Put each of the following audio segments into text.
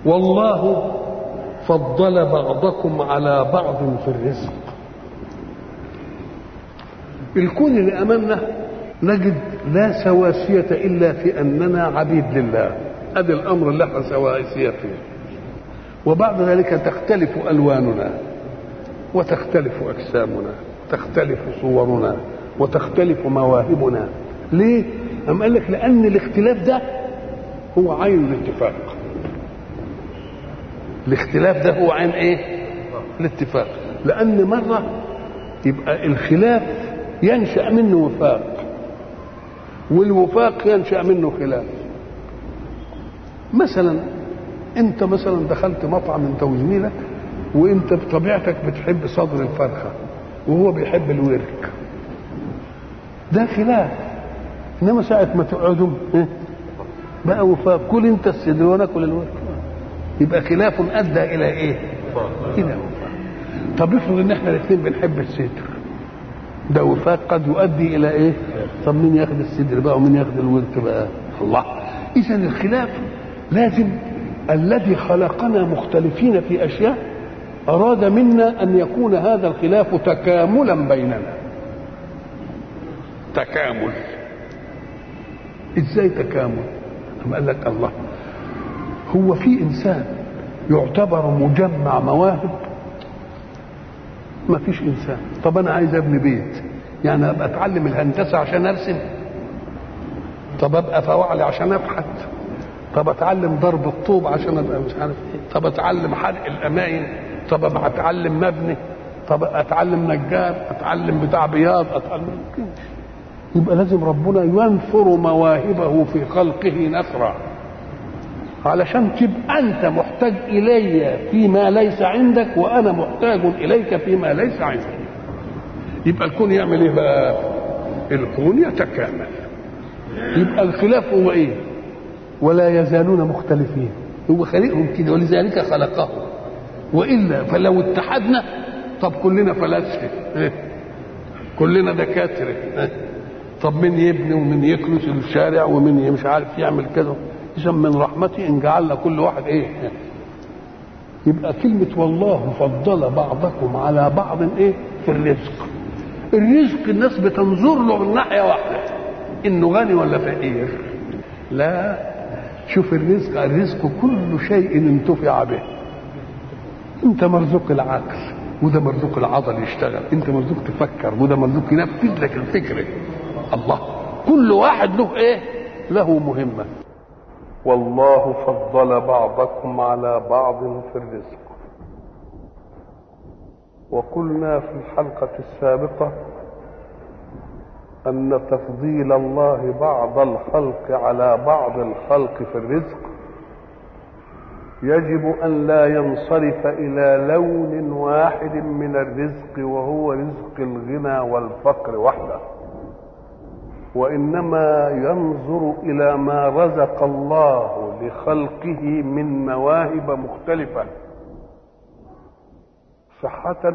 والله فضل بعضكم على بعض في الرزق الكون اللي امامنا نجد لا سواسية إلا في أننا عبيد لله هذا الأمر اللي احنا سواسية فيه وبعد ذلك تختلف ألواننا وتختلف أجسامنا تختلف صورنا وتختلف مواهبنا ليه؟ أم قال لك لأن الاختلاف ده هو عين الاتفاق الاختلاف ده هو عين ايه؟ الاتفاق لأن مرة يبقى الخلاف ينشأ منه وفاق والوفاق ينشا منه خلاف مثلا انت مثلا دخلت مطعم انت وزميلك وانت بطبيعتك بتحب صدر الفرخه وهو بيحب الورك ده خلاف انما ساعه ما تقعدوا بقى وفاق كل انت الصدر وانا اكل الورك يبقى خلاف ادى الى ايه؟ الى وفاق طب افرض ان احنا الاثنين بنحب الصدر ده وفاق قد يؤدي الى ايه؟ طب مين ياخد الصدر بقى ومين ياخد الورك بقى؟ الله اذا الخلاف لازم الذي خلقنا مختلفين في اشياء اراد منا ان يكون هذا الخلاف تكاملا بيننا تكامل ازاي تكامل؟ أم قال لك الله هو في انسان يعتبر مجمع مواهب ما فيش انسان طب انا عايز ابني بيت يعني ابقى اتعلم الهندسه عشان ارسم طب ابقى فواعلي عشان ابحث طب اتعلم ضرب الطوب عشان ابقى مش عارف ايه طب اتعلم حرق الاماين طب ابقى اتعلم مبني طب اتعلم نجار اتعلم بتاع بياض اتعلم يبقى لازم ربنا ينثر مواهبه في خلقه نثرا علشان تبقى انت محتاج الي فيما ليس عندك وانا محتاج اليك فيما ليس عندك يبقى الكون يعمل ايه بقى الكون يتكامل يبقى الخلاف هو ايه ولا يزالون مختلفين هو خلقهم كده ولذلك خلقهم والا فلو اتحدنا طب كلنا فلاسفه إيه؟ كلنا دكاتره إيه؟ طب مين يبني ومين يكنس الشارع ومين مش عارف يعمل كده اذا من رحمتي ان جعلنا كل واحد ايه يبقى كلمة والله فضل بعضكم على بعض ايه في الرزق الرزق الناس بتنظر له من ناحية واحدة انه غني ولا فقير لا شوف الرزق الرزق كل شيء انتفع به انت مرزوق العقل وده مرزوق العضل يشتغل انت مرزوق تفكر وده مرزوق ينفذ لك الفكره الله كل واحد له ايه له مهمه والله فضل بعضكم على بعض في الرزق وقلنا في الحلقة السابقة أن تفضيل الله بعض الخلق على بعض الخلق في الرزق يجب أن لا ينصرف إلى لون واحد من الرزق وهو رزق الغنى والفقر وحده وانما ينظر الى ما رزق الله لخلقه من مواهب مختلفه صحه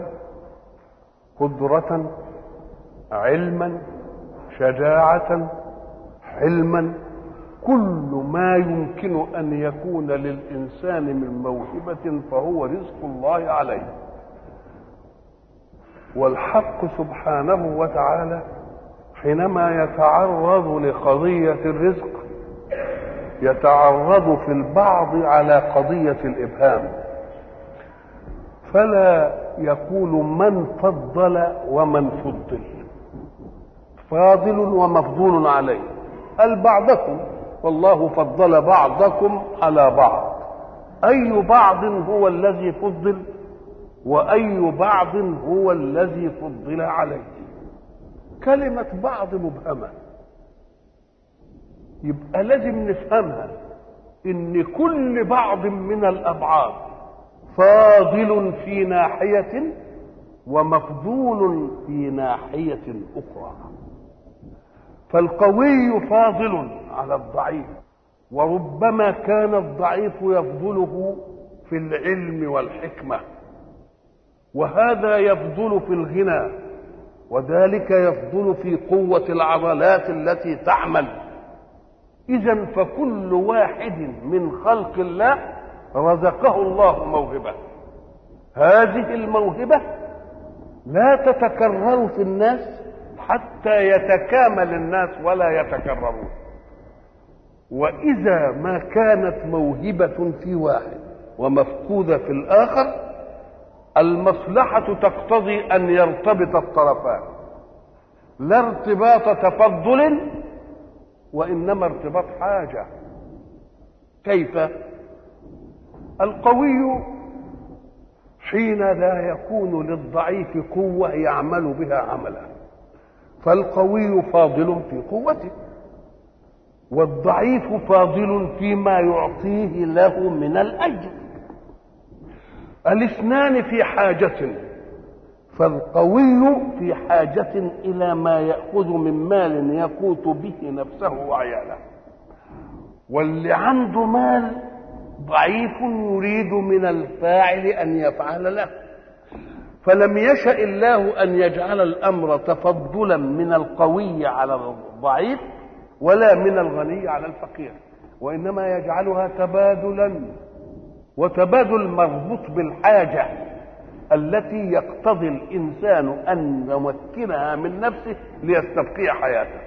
قدره علما شجاعه حلما كل ما يمكن ان يكون للانسان من موهبه فهو رزق الله عليه والحق سبحانه وتعالى حينما يتعرض لقضية الرزق يتعرض في البعض على قضية الإبهام فلا يقول من فضل ومن فضل فاضل ومفضول عليه قال بعضكم والله فضل بعضكم على بعض أي بعض هو الذي فضل وأي بعض هو الذي فضل عليه كلمة بعض مبهمة يبقى لازم نفهمها ان كل بعض من الابعاد فاضل في ناحية ومفضول في ناحية اخرى فالقوي فاضل على الضعيف وربما كان الضعيف يفضله في العلم والحكمة وهذا يفضل في الغنى وذلك يفضل في قوة العضلات التي تعمل إذا فكل واحد من خلق الله رزقه الله موهبة هذه الموهبة لا تتكرر في الناس حتى يتكامل الناس ولا يتكررون وإذا ما كانت موهبة في واحد ومفقودة في الآخر المصلحة تقتضي أن يرتبط الطرفان لا ارتباط تفضل وإنما ارتباط حاجة كيف القوي حين لا يكون للضعيف قوة يعمل بها عملا فالقوي فاضل في قوته والضعيف فاضل فيما يعطيه له من الأجر الاثنان في حاجة فالقوي في حاجة إلى ما يأخذ من مال يقوت به نفسه وعياله واللي عنده مال ضعيف يريد من الفاعل أن يفعل له فلم يشأ الله أن يجعل الأمر تفضلا من القوي على الضعيف ولا من الغني على الفقير وإنما يجعلها تبادلا وتبادل مربوط بالحاجة التي يقتضي الإنسان أن يمكنها من نفسه ليستبقي حياته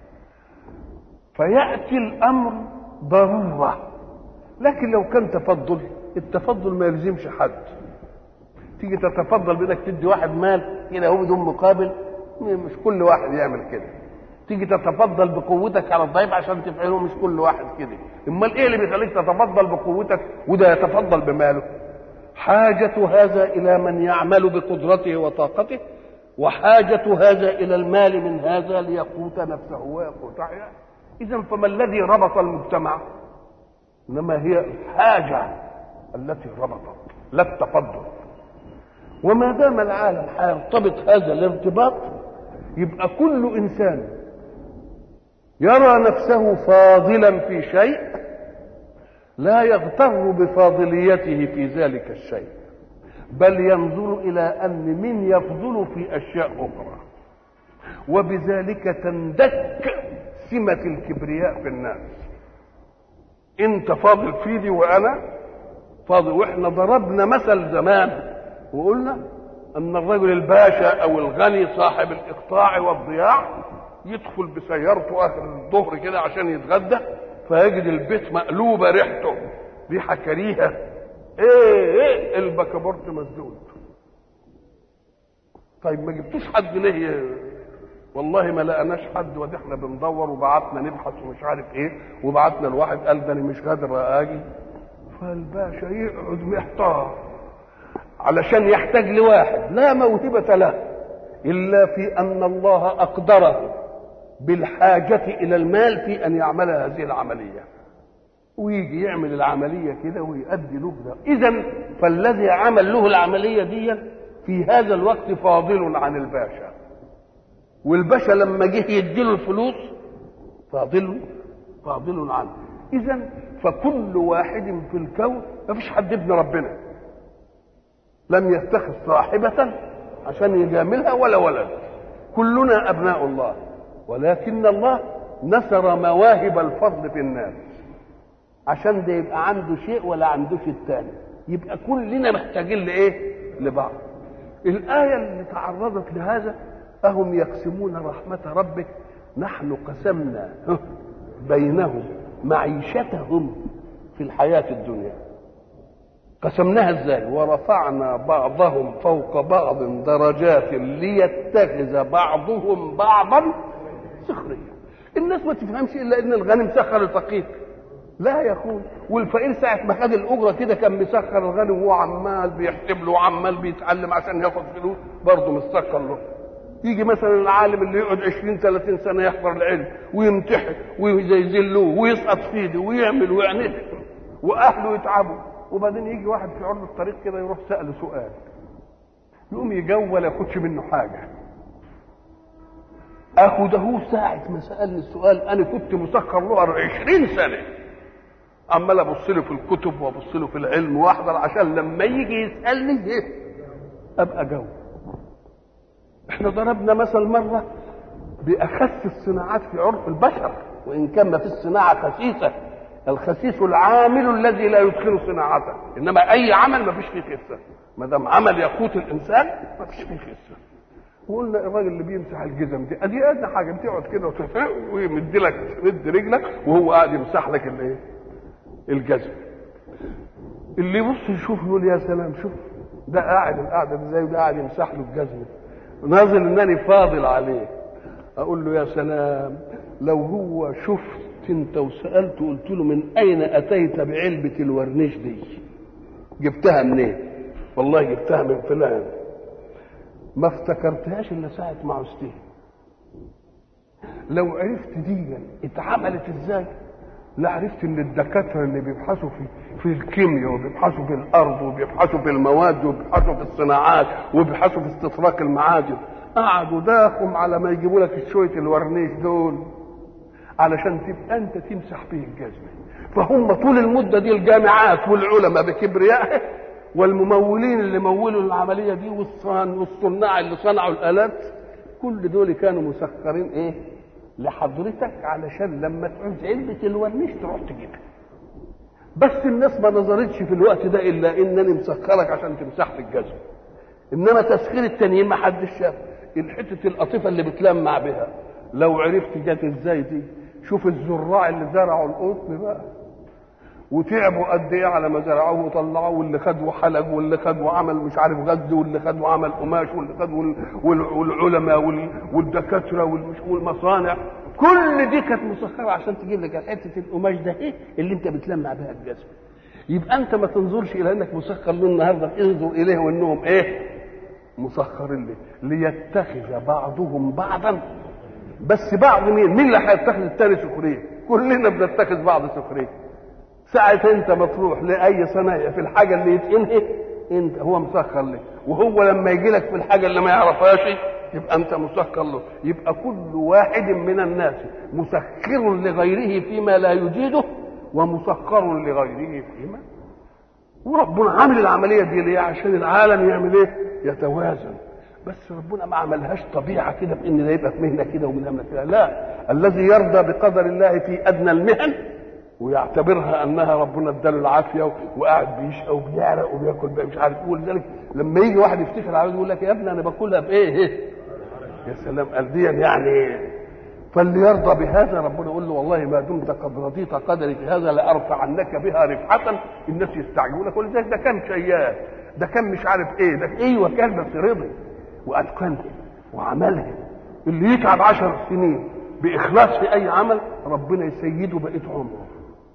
فيأتي الأمر ضرورة لكن لو كان تفضل التفضل ما يلزمش حد تيجي تتفضل بانك تدي واحد مال كده هو بدون مقابل مش كل واحد يعمل كده تيجي تتفضل بقوتك على الضعيف عشان تفعله مش كل واحد كده امال ايه اللي بيخليك تتفضل بقوتك وده يتفضل بماله حاجة هذا إلى من يعمل بقدرته وطاقته وحاجة هذا إلى المال من هذا ليقوت نفسه ويقوت حياته إذا فما الذي ربط المجتمع إنما هي الحاجة التي ربطت لا التفضل وما دام العالم هيرتبط هذا الارتباط يبقى كل إنسان يرى نفسه فاضلا في شيء لا يغتر بفاضليته في ذلك الشيء بل ينظر الى ان من يفضل في اشياء اخرى وبذلك تندك سمه الكبرياء في الناس انت فاضل في دي وانا فاضل واحنا ضربنا مثل زمان وقلنا ان الرجل الباشا او الغني صاحب الاقطاع والضياع يدخل بسيارته اخر الظهر كده عشان يتغدى فيجد البيت مقلوبه ريحته ريحه كريهه ايه ايه البكابورت مسدود طيب ما جبتوش حد ليه والله ما لقناش حد ودي احنا بندور وبعتنا نبحث ومش عارف ايه وبعتنا الواحد قال ده انا مش قادر اجي فالباشا يقعد محتار علشان يحتاج لواحد لا موهبة له إلا في أن الله أقدره بالحاجة إلى المال في أن يعمل هذه العملية ويجي يعمل العملية كده ويؤدي له ده إذا فالذي عمل له العملية دي في هذا الوقت فاضل عن الباشا والباشا لما جه يديله الفلوس فاضل فاضل عنه إذا فكل واحد في الكون ما فيش حد ابن ربنا لم يتخذ صاحبة عشان يجاملها ولا ولد كلنا أبناء الله ولكن الله نثر مواهب الفضل في الناس عشان ده يبقى عنده شيء ولا عندوش التاني يبقى كلنا محتاجين لايه لبعض الآية اللي تعرضت لهذا أهم يقسمون رحمة ربك نحن قسمنا بينهم معيشتهم في الحياة الدنيا قسمناها ازاي ورفعنا بعضهم فوق بعض درجات ليتخذ بعضهم بعضا سخريا الناس ما تفهمش الا ان الغني مسخر الفقير لا يا اخوي والفقير ساعه ما خد الاجره كده كان مسخر الغني وهو عمال بيحسب له وعمال بيتعلم عشان ياخد فلوس برضه مسخر له يجي مثلا العالم اللي يقعد 20 30 سنه يحضر العلم ويمتحن ويزلوه ويسقط في ايده ويعمل ويعمل واهله يتعبوا وبعدين يجي واحد في عرض الطريق كده يروح سأله سؤال يقوم يجاوب ولا ياخدش منه حاجة أخو ده هو ساعة ما سألني السؤال أنا كنت مسخر له 20 سنة عمال أبص له في الكتب وأبص له في العلم وأحضر عشان لما يجي يسألني إيه أبقى أجاوب إحنا ضربنا مثل مرة بأخس الصناعات في عرف البشر وإن كان ما في الصناعة خسيسة الخسيس العامل الذي لا يدخل صناعته انما اي عمل ما فيش فيه خسه ما دام عمل يقوت الانسان ما فيش فيه خسه وقلنا الراجل اللي بيمسح الجزم دي ادي ادنى حاجه بتقعد كده ويمد لك تمد رجلك وهو قاعد يمسح لك الايه الجزم اللي يبص يشوف يقول يا سلام شوف ده قاعد القعده دي زي وده قاعد يمسح له الجزمه نازل انني فاضل عليه اقول له يا سلام لو هو شفت انت وسالته قلت له من اين اتيت بعلبه الورنيش دي جبتها منين والله جبتها من فلان ما افتكرتهاش الا ساعه ما عوزتها لو عرفت دي اتعملت ازاي لا عرفت ان الدكاتره اللي بيبحثوا في في الكيمياء وبيبحثوا في الارض وبيبحثوا في المواد وبيبحثوا في الصناعات وبيبحثوا في استطراق المعادن قعدوا داخم على ما يجيبوا لك شويه الورنيش دول علشان تبقى انت تمسح فيه الجزمه فهم طول المده دي الجامعات والعلماء بكبريائه والممولين اللي مولوا العمليه دي والصان والصناع اللي صنعوا الالات كل دول كانوا مسخرين ايه لحضرتك علشان لما تعوز علبه الورنيش تروح تجيبها بس الناس ما نظرتش في الوقت ده الا انني مسخرك عشان تمسح في الجزم انما تسخير التانيين ما حدش شاف الحته القطيفه اللي بتلمع بها لو عرفت جت ازاي دي شوف الزراع اللي زرعوا القطن بقى وتعبوا قد ايه على ما زرعوه وطلعوه واللي خد وحلق واللي خد وعمل مش عارف غد واللي خد وعمل قماش واللي خد والعلماء والدكاتره والمصانع كل دي كانت مسخره عشان تجيب لك حته القماش ده ايه اللي انت بتلمع بها الجسم يبقى انت ما تنظرش الى انك مسخر له النهارده انظر اليه وانهم ايه مسخرين ليه ليتخذ بعضهم بعضا بس بعض مين مين اللي هيتخذ التاني سخريه كلنا بنتخذ بعض سخريه ساعة انت بتروح لأي صنايع في الحاجة اللي يتقنها انت هو مسخر لك وهو لما يجي لك في الحاجة اللي ما يعرفهاش يبقى انت مسخر له يبقى كل واحد من الناس مسخر لغيره فيما لا يجيده ومسخر لغيره فيما وربنا عامل العملية دي ليه عشان العالم يعمل ايه يتوازن بس ربنا ما عملهاش طبيعة كده بان ده يبقى في مهنة كده ومهنة كده لا الذي يرضى بقدر الله في ادنى المهن ويعتبرها انها ربنا اداله العافيه وقاعد بيشقى وبيعرق وبياكل بقى مش عارف ولذلك ذلك لما يجي واحد يفتكر على يقول لك يا ابني انا باكلها بايه؟ يا سلام قلبيا يعني فاللي يرضى بهذا ربنا يقول له والله ما دمت قد رضيت قدري في هذا لارفعنك بها رفعه الناس يستعجلون لك ولذلك ده كان شيال ده كان مش عارف ايه ده ايوه كان بس رضي واتقنها وعملها اللي يتعب عشر سنين باخلاص في اي عمل ربنا يسيده بقيه عمره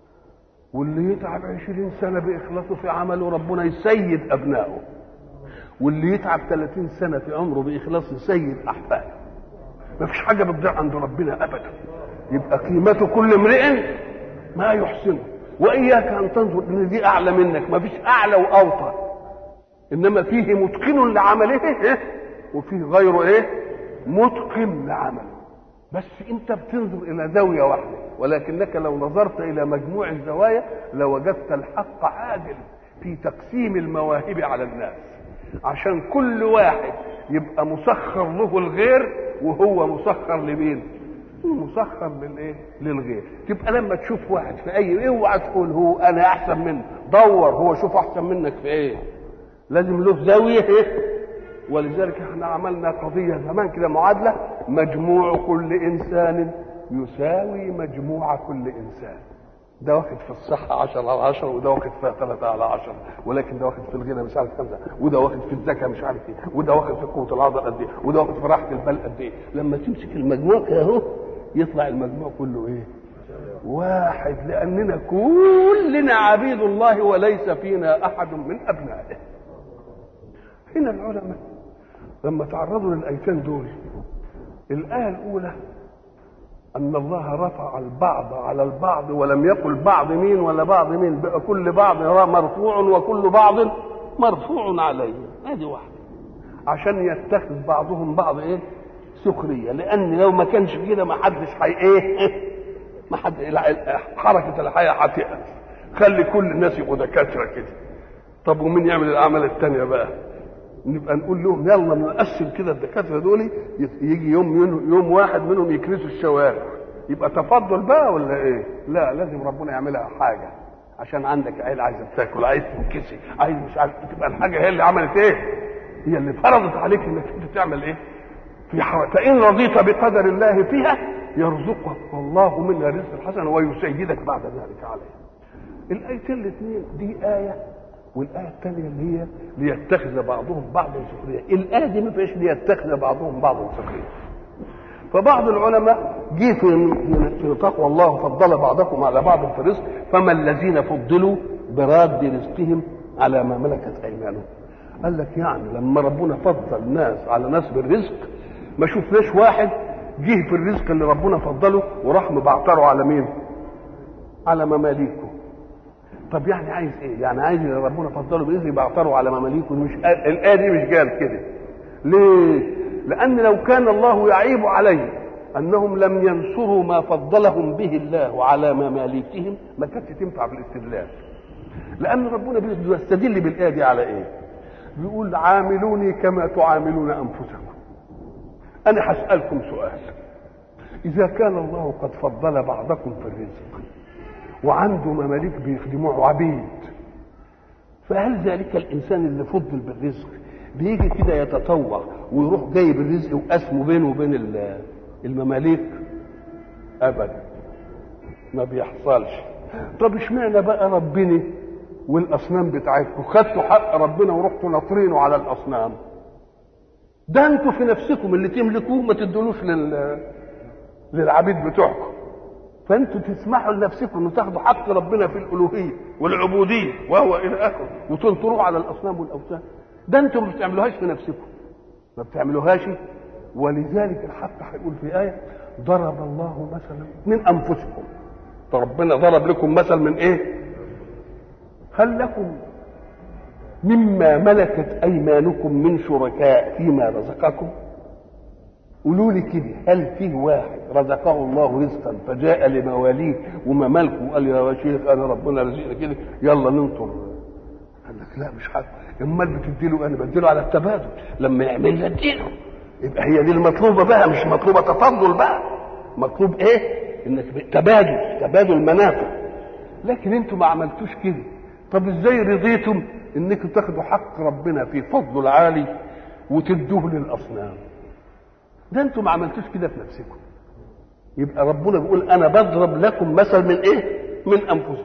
واللي يتعب عشرين سنة بإخلاصه في عمله ربنا يسيد أبنائه واللي يتعب ثلاثين سنة في عمره بإخلاصه يسيد أحفاده ما فيش حاجة بتضيع عند ربنا أبدا يبقى قيمة كل امرئ ما يحسنه وإياك أن تنظر إن دي أعلى منك ما فيش أعلى وأوطى إنما فيه متقن لعمله إيه؟ وفيه غيره إيه متقن لعمله بس انت بتنظر الى زاويه واحده ولكنك لو نظرت الى مجموع الزوايا لوجدت الحق عادل في تقسيم المواهب على الناس عشان كل واحد يبقى مسخر له الغير وهو مسخر لمين مسخر للايه للغير تبقى لما تشوف واحد في اي اوعى تقول هو انا احسن منه دور هو شوف احسن منك في ايه لازم له زاويه ايه ولذلك احنا عملنا قضية زمان كده معادلة مجموع كل إنسان يساوي مجموع كل إنسان ده واخد في الصحة 10 على 10 وده واخد فيها 3 على 10 ولكن ده واخد في الغنى مش عارف خمسة وده واخد في الذكاء مش عارف ايه وده واخد في قوة العضل قد ايه وده واخد في راحة البال قد ايه لما تمسك المجموع كده اهو يطلع المجموع كله ايه واحد لأننا كلنا عبيد الله وليس فينا أحد من أبنائه هنا العلماء لما تعرضوا للايتين دول الايه الاولى ان الله رفع البعض على البعض ولم يقل بعض مين ولا بعض مين بقى كل بعض مرفوع وكل بعض مرفوع عليه هذه واحده عشان يتخذ بعضهم بعض ايه سخريه لان لو ما كانش كده ما حدش حي ايه ما حد حركه الحياه هتقف خلي كل الناس يبقوا دكاتره كده طب ومين يعمل الاعمال الثانيه بقى نبقى نقول لهم يلا نقسم كده الدكاتره دول يجي يوم يوم واحد منهم يكنسوا الشوارع يبقى تفضل بقى ولا ايه لا لازم ربنا يعملها حاجه عشان عندك عيل عايزه تاكل عايز تنكسي عايز مش عارف تبقى الحاجه هي اللي عملت ايه هي اللي فرضت عليك انك انت تعمل ايه في حركة فإن رضيت بقدر الله فيها يرزقك الله منها رزق حسن ويسيدك بعد ذلك عليه الآيتين الاثنين دي آية والآية الثانية اللي هي ليتخذ بعضهم بعضا سخريا الآية دي ما فيهاش ليتخذ بعضهم بعضا سخريا فبعض العلماء جه في في تقوى الله فضل بعضكم على بعض في الرزق فما الذين فضلوا براد رزقهم على ما ملكت ايمانهم قال لك يعني لما ربنا فضل ناس على ناس بالرزق ما شفناش واحد جه في الرزق اللي ربنا فضله وراح مبعتره على مين على مماليكه طب يعني عايز ايه يعني عايز اللي ربنا فضله باذن يبعتره على مماليكه مش الايه دي مش قال كده ليه لأن لو كان الله يعيب عليه أنهم لم ينصروا ما فضلهم به الله على مماليكهم ما كانتش تنفع في الاستدلال لأن ربنا بيستدل بالآية دي على إيه؟ بيقول عاملوني كما تعاملون أنفسكم أنا هسألكم سؤال إذا كان الله قد فضل بعضكم في الرزق وعنده مماليك بيخدموه عبيد فهل ذلك الإنسان اللي فضل بالرزق بيجي كده يتطوع ويروح جايب الرزق وقسمه بينه وبين المماليك ابدا ما بيحصلش طب اشمعنى بقى ربنا والاصنام بتاعتكم خدتوا حق ربنا ورحتوا ناطرينه على الاصنام ده انتوا في نفسكم اللي تملكوه ما تدولوش لل للعبيد بتوعكم فانتوا تسمحوا لنفسكم ان تاخدوا حق ربنا في الالوهيه والعبوديه وهو الى اخره وتنطروه على الاصنام والاوثان ده انتم ما بتعملوهاش في نفسكم ما بتعملوهاش ولذلك الحق هيقول في آية ضرب الله مثلا من أنفسكم فربنا ضرب لكم مثل من إيه؟ هل لكم مما ملكت أيمانكم من شركاء فيما رزقكم؟ قولوا لي كده هل فيه واحد رزقه الله رزقا فجاء لمواليه وممالكه وقال يا شيخ انا ربنا رزقنا كده يلا ننطر قال لك لا مش حاجه امال بتديله انا بديله على التبادل لما يعمل لي اديله يبقى هي دي المطلوبه بقى مش مطلوبه تفضل بقى مطلوب ايه انك تبادل تبادل منافع لكن انتوا ما عملتوش كده طب ازاي رضيتم انكم تاخدوا حق ربنا في فضله العالي وتدوه للاصنام ده انتوا ما عملتوش كده في نفسكم يبقى ربنا بيقول انا بضرب لكم مثل من ايه من انفسكم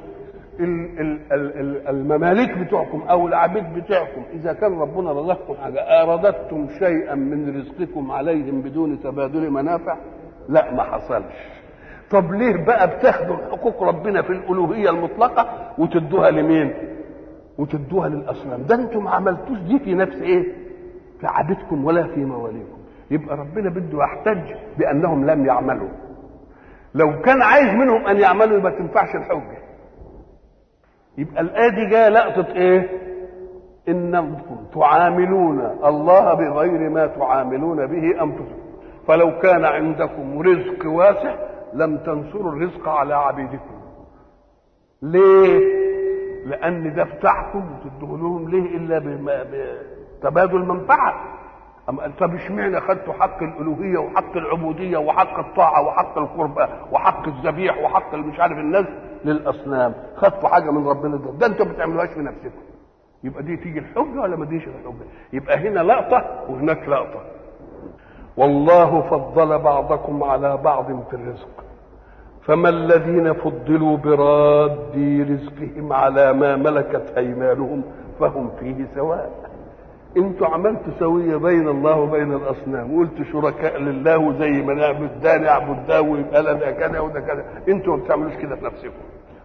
المماليك بتوعكم او العبيد بتوعكم اذا كان ربنا رزقكم حاجه اردتم شيئا من رزقكم عليهم بدون تبادل منافع لا ما حصلش طب ليه بقى بتاخدوا حقوق ربنا في الالوهيه المطلقه وتدوها لمين وتدوها للاصنام ده انتم ما عملتوش دي في نفس ايه في عبيدكم ولا في مواليكم يبقى ربنا بده يحتج بانهم لم يعملوا لو كان عايز منهم ان يعملوا يبقى تنفعش الحجه يبقى الآية دي جاية لقطة إيه؟ إنكم تعاملون الله بغير ما تعاملون به أنفسكم فلو كان عندكم رزق واسع لم تنصروا الرزق على عبيدكم ليه؟ لأن ده بتاعكم وتدوه لهم ليه إلا بتبادل منفعة أم قال طب اشمعنى خدتوا حق الألوهية وحق العبودية وحق الطاعة وحق القربة وحق الذبيح وحق مش عارف الناس للاصنام خدتوا حاجه من ربنا ده ده انتوا ما بتعملوهاش في نفسكم يبقى دي تيجي الحجه ولا ما تجيش الحجه يبقى هنا لقطه وهناك لقطه والله فضل بعضكم على بعض في الرزق فما الذين فضلوا براد رزقهم على ما ملكت ايمانهم فهم فيه سواء انتوا عملتوا سويه بين الله وبين الاصنام وقلتوا شركاء لله وزي ما نعبد ده نعبد ده ويبقى لنا كذا وده كذا انتوا ما بتعملوش كده في نفسكم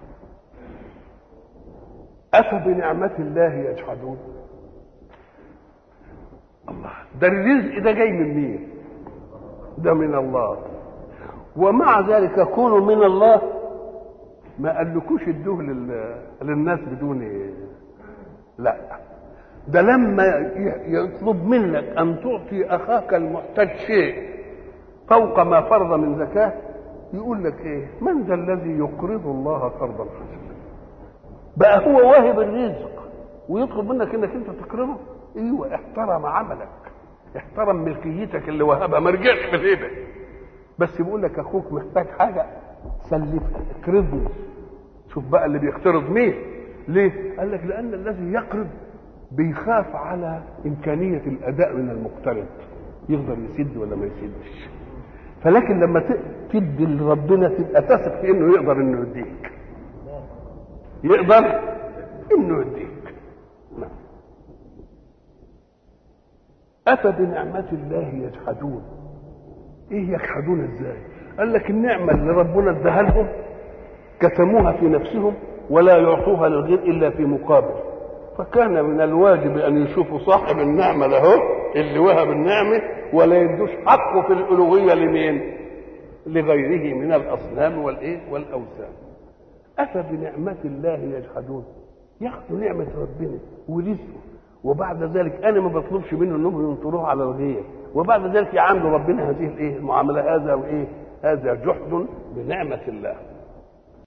أفبنعمة الله يجحدون الله ده الرزق ده جاي من مين ده من الله ومع ذلك كونوا من الله ما قالكوش ادوه للناس بدون لا ده لما يطلب منك ان تعطي اخاك المحتاج شيء فوق ما فرض من زكاه يقول لك ايه من ذا الذي يقرض الله قرضا حسنا بقى هو واهب الرزق ويطلب منك انك انت تكرمه ايوه احترم عملك احترم ملكيتك اللي وهبها ما رجعش في الهبه بس بيقول لك اخوك محتاج حاجه سلفها اقرضني شوف بقى اللي بيقترض مين ليه قال لك لان الذي يقرض بيخاف على امكانيه الاداء من المقترض يقدر يسد ولا ما يسدش فلكن لما تدي لربنا تبقى تثق في انه يقدر انه يديك يقدر انه يديك نعم اتى بنعمه الله يجحدون ايه يجحدون ازاي قال لك النعمه اللي ربنا اداها لهم كتموها في نفسهم ولا يعطوها للغير الا في مقابل فكان من الواجب ان يشوفوا صاحب النعمه له اللي وهب النعمه ولا يدوش حقه في الالوهيه لمين لغيره من الاصنام والايه والاوثان اتى بنعمه الله يجحدون ياخذوا نعمه ربنا ورزقه وبعد ذلك انا ما بطلبش منه انهم ينطروه على الغير وبعد ذلك يعاملوا ربنا هذه الايه المعامله هذا وايه هذا جحد بنعمه الله